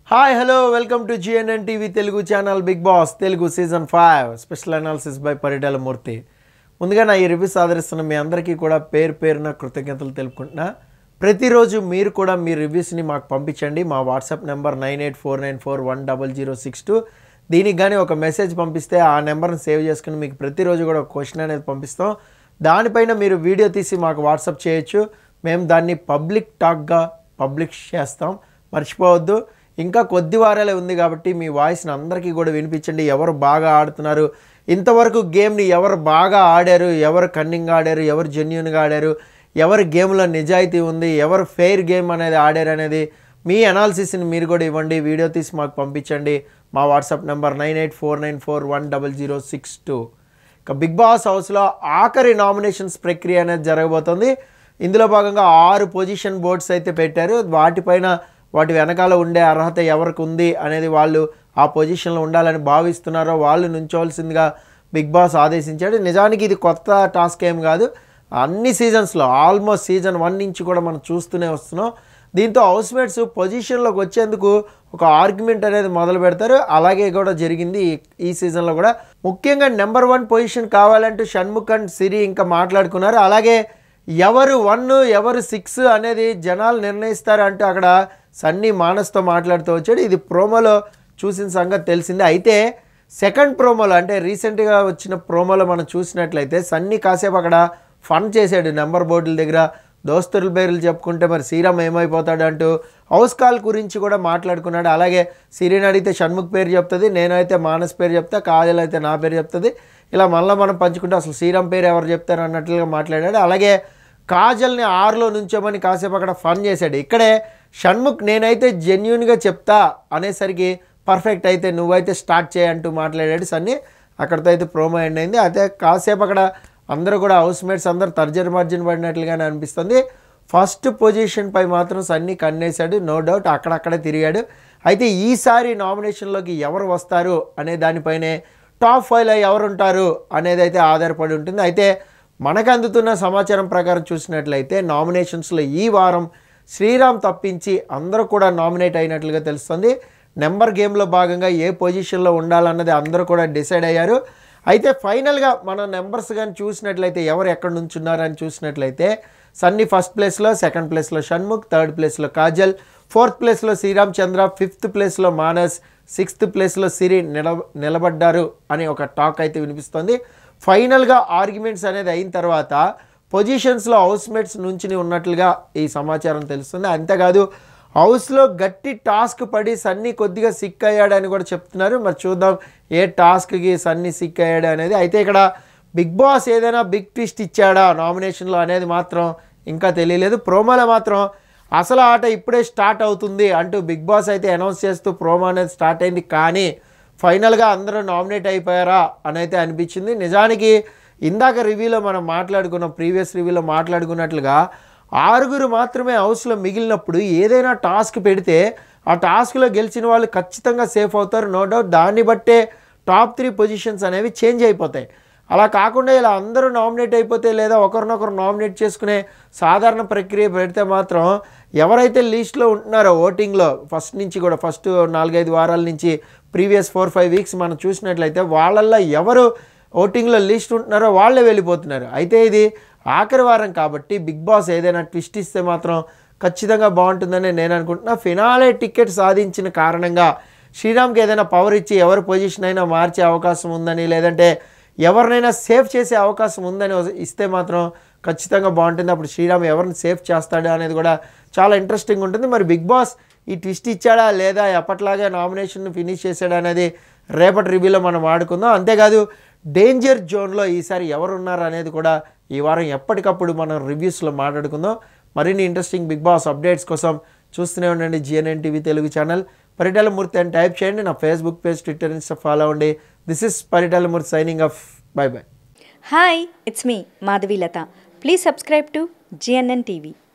Hi hello welcome to GNN TV Telugu channel Bigg Boss Telugu season five special analysis by Paritala Murthy ముందుగా నా ఈ reviews ఆదరిస్తున్న మీ అందరికీ కూడా పేరు పేరున కృతజ్ఞతలు తెలుపుకుంటున్నా ప్రతిరోజు మీరు కూడా మీ రివ్యూస్ని మాకు పంపించండి మా WhatsApp number nine eight four nine four one double zero six two దీనికి కానీ ఒక మెసేజ్ పంపిస్తే ఆ నెంబర్ని సేవ్ చేసుకుని మీకు ప్రతిరోజు కూడా ఒక క్వశ్చన్ అనేది పంపిస్తాం దానిపైన మీరు వీడియో తీసి మాకు వాట్సాప్ చేయొచ్చు మేము దాన్ని పబ్లిక్ టాక్గా పబ్లిక్ చేస్తాం మర్చిపోవద్దు ఇంకా కొద్ది వారాలే ఉంది కాబట్టి మీ వాయిస్ని అందరికీ కూడా వినిపించండి ఎవరు బాగా ఆడుతున్నారు ఇంతవరకు గేమ్ని ఎవరు బాగా ఆడారు ఎవరు కన్నింగ్ ఆడారు ఎవరు జెన్యున్గా ఆడారు ఎవరి గేమ్లో నిజాయితీ ఉంది ఎవరు ఫెయిర్ గేమ్ అనేది ఆడారు అనేది మీ అనాలిసిస్ని మీరు కూడా ఇవ్వండి వీడియో తీసి మాకు పంపించండి మా WhatsApp number nine eight four nine four one double zero six two ఇక బిగ్ బాస్ హౌస్లో ఆఖరి నామినేషన్స్ ప్రక్రియ అనేది జరగబోతుంది ఇందులో భాగంగా ఆరు పొజిషన్ బోర్డ్స్ అయితే పెట్టారు వాటిపైన వాటి వెనకాల ఉండే అర్హత ఎవరికి ఉంది అనేది వాళ్ళు ఆ పొజిషన్లో ఉండాలని భావిస్తున్నారో వాళ్ళు నుంచోవలసిందిగా బిగ్ బాస్ ఆదేశించాడు నిజానికి ఇది కొత్త టాస్క్ ఏం కాదు అన్ని సీజన్స్లో ఆల్మోస్ట్ సీజన్ వన్ నుంచి కూడా మనం చూస్తూనే వస్తున్నాం దీంతో హౌస్మేట్స్ పొజిషన్లోకి వచ్చేందుకు ఒక ఆర్గ్యుమెంట్ అనేది మొదలు పెడతారు అలాగే కూడా జరిగింది ఈ- ఈ సీజన్లో కూడా ముఖ్యంగా నెంబర్ వన్ పొజిషన్ కావాలంటూ షణ్ముఖ్ అండ్ సిరి ఇంకా మాట్లాడుకున్నారు అలాగే ఎవరు వన్ ఎవరు సిక్స్ అనేది జనాలు నిర్ణయిస్తారు అంటూ అక్కడ సన్నీ మానస్తో మాట్లాడుతూ వచ్చాడు ఇది ప్రోమోలో చూసిన సంగతి తెలిసిందే అయితే సెకండ్ ప్రోమోలో అంటే రీసెంట్గా వచ్చిన ప్రోమోలో మనం చూసినట్లయితే సన్నీ కాసేపు అక్కడ ఫన్ చేశాడు నెంబర్ బోర్డుల దగ్గర దోస్తుల పేర్లు చెప్పుకుంటే మరి శ్రీరామ్ ఏమైపోతాడు అంటూ హౌస్ కాల్ గురించి కూడా మాట్లాడుకున్నాడు అలాగే సిరిని అడిగితే షణ్ముఖ్ పేరు చెప్తుంది నేనైతే మానస్ పేరు చెప్తా కాజల్ అయితే నా పేరు చెప్తుంది ఇలా మళ్ళీ మనం పంచుకుంటే అసలు శ్రీరామ్ పేరు ఎవరు చెప్తారు అన్నట్లుగా మాట్లాడాడు అలాగే కాజల్ని ఆరులో నుంచోమని కాసేపు అక్కడ ఫన్ చేశాడు ఇక్కడే షణ్ముఖ్ నేనైతే జెన్యున్గా చెప్తా అనేసరికి పర్ఫెక్ట్ అయితే నువ్వైతే స్టార్ట్ చేయంటూ మాట్లాడాడు సన్నీ అక్కడితో అయితే ప్రోమో ఎండ్ అయింది అయితే కాసేపు అక్కడ అందరూ కూడా హౌస్ మేట్స్ అందరూ తర్జన మర్జన పడినట్లుగానే అనిపిస్తుంది ఫస్ట్ పొజిషన్ పై మాత్రం సన్నీ కన్నేశాడు నో డౌట్ అక్కడక్కడే తిరిగాడు అయితే ఈసారి నామినేషన్లోకి ఎవరు వస్తారు అనే దానిపైనే టాప్ ఫైవ్లో ఎవరు ఉంటారు అనేది అయితే ఆధారపడి ఉంటుంది అయితే మనకు అందుతున్న సమాచారం ప్రకారం చూసినట్లయితే నామినేషన్స్లో ఈ వారం శ్రీరామ్ తప్పించి అందరూ కూడా నామినేట్ అయినట్లుగా తెలుస్తుంది నెంబర్ గేమ్లో భాగంగా ఏ పొజిషన్లో ఉండాలన్నది అందరూ కూడా డిసైడ్ అయ్యారు అయితే ఫైనల్గా మన నెంబర్స్ కానీ చూసినట్లయితే ఎవరు ఎక్కడ నుంచి ఉన్నారని చూసినట్లయితే సన్నీ ఫస్ట్ ప్లేస్లో సెకండ్ ప్లేస్లో షణ్ముఖ్ థర్డ్ ప్లేస్లో కాజల్ ఫోర్త్ ప్లేస్లో శ్రీరామ్ చంద్ర ఫిఫ్త్ ప్లేస్లో మానస్ సిక్స్త్ ప్లేస్లో సిరి నిల నిలబడ్డారు అని ఒక టాక్ అయితే వినిపిస్తుంది ఫైనల్గా ఆర్గ్యుమెంట్స్ అనేది అయిన తర్వాత పొజిషన్స్లో హౌస్మేట్స్ నుంచి ఉన్నట్లుగా ఈ సమాచారం తెలుస్తుంది అంతేకాదు హౌస్లో గట్టి టాస్క్ పడి సన్నీ కొద్దిగా సిక్ అయ్యాడని కూడా చెప్తున్నారు మరి చూద్దాం ఏ టాస్క్కి సన్నీ సిక్ అయ్యాడు అనేది అయితే ఇక్కడ బిగ్ బాస్ ఏదైనా బిగ్ ట్విస్ట్ ఇచ్చాడా నామినేషన్లో అనేది మాత్రం ఇంకా తెలియలేదు ప్రోమోలో మాత్రం అసలు ఆట ఇప్పుడే స్టార్ట్ అవుతుంది అంటూ బిగ్ బాస్ అయితే అనౌన్స్ చేస్తూ ప్రోమో అనేది స్టార్ట్ అయింది కానీ ఫైనల్గా అందరూ నామినేట్ అయిపోయారా అని అయితే అనిపించింది నిజానికి ఇందాక రివ్యూలో మనం మాట్లాడుకున్న ప్రీవియస్ రివ్యూలో మాట్లాడుకున్నట్లుగా ఆరుగురు మాత్రమే హౌస్లో మిగిలినప్పుడు ఏదైనా టాస్క్ పెడితే ఆ టాస్క్లో గెలిచిన వాళ్ళు ఖచ్చితంగా సేఫ్ అవుతారు నో డౌట్ దాన్ని బట్టే టాప్ త్రీ పొజిషన్స్ అనేవి చేంజ్ అయిపోతాయి అలా కాకుండా ఇలా అందరూ నామినేట్ అయిపోతే లేదా ఒకరినొకరు నామినేట్ చేసుకునే సాధారణ ప్రక్రియ పెడితే మాత్రం ఎవరైతే లీస్ట్లో ఉంటున్నారో ఓటింగ్లో ఫస్ట్ నుంచి కూడా ఫస్ట్ నాలుగైదు వారాల నుంచి ప్రీవియస్ ఫోర్ ఫైవ్ వీక్స్ మనం చూసినట్లయితే వాళ్ళల్లో ఎవరు ఓటింగ్లో లిస్ట్ ఉంటున్నారో వాళ్ళే వెళ్ళిపోతున్నారు అయితే ఇది ఆఖరి వారం కాబట్టి బిగ్ బాస్ ఏదైనా ట్విస్ట్ ఇస్తే మాత్రం ఖచ్చితంగా బాగుంటుందని నేను అనుకుంటున్నా ఫినాలే టికెట్ సాధించిన కారణంగా శ్రీరామ్కి ఏదైనా పవర్ ఇచ్చి ఎవరి పొజిషన్ అయినా మార్చే అవకాశం ఉందని లేదంటే ఎవరినైనా సేఫ్ చేసే అవకాశం ఉందని ఇస్తే మాత్రం ఖచ్చితంగా బాగుంటుంది అప్పుడు శ్రీరామ్ ఎవరిని సేఫ్ చేస్తాడు అనేది కూడా చాలా ఇంట్రెస్టింగ్ ఉంటుంది మరి బిగ్ బాస్ ఈ ట్విస్ట్ ఇచ్చాడా లేదా ఎప్పట్లాగే నామినేషన్ ఫినిష్ చేశాడా అనేది రేపటి రివ్యూలో మనం ఆడుకుందాం అంతేకాదు డేంజర్ జోన్లో ఈసారి ఎవరు ఉన్నారు అనేది కూడా ఈ వారం ఎప్పటికప్పుడు మనం రివ్యూస్లో మాట్లాడుకుందాం మరిన్ని ఇంట్రెస్టింగ్ బిగ్ బాస్ అప్డేట్స్ కోసం చూస్తూనే ఉండండి GNN TV Telugu channel Paritala Murthy అని టైప్ చేయండి నా Facebook page Twitter Insta follow అవ్వండి this is Paritala Murthy signing off bye bye Hi, it's me, Madhavi Lata. Please subscribe to GNN TV.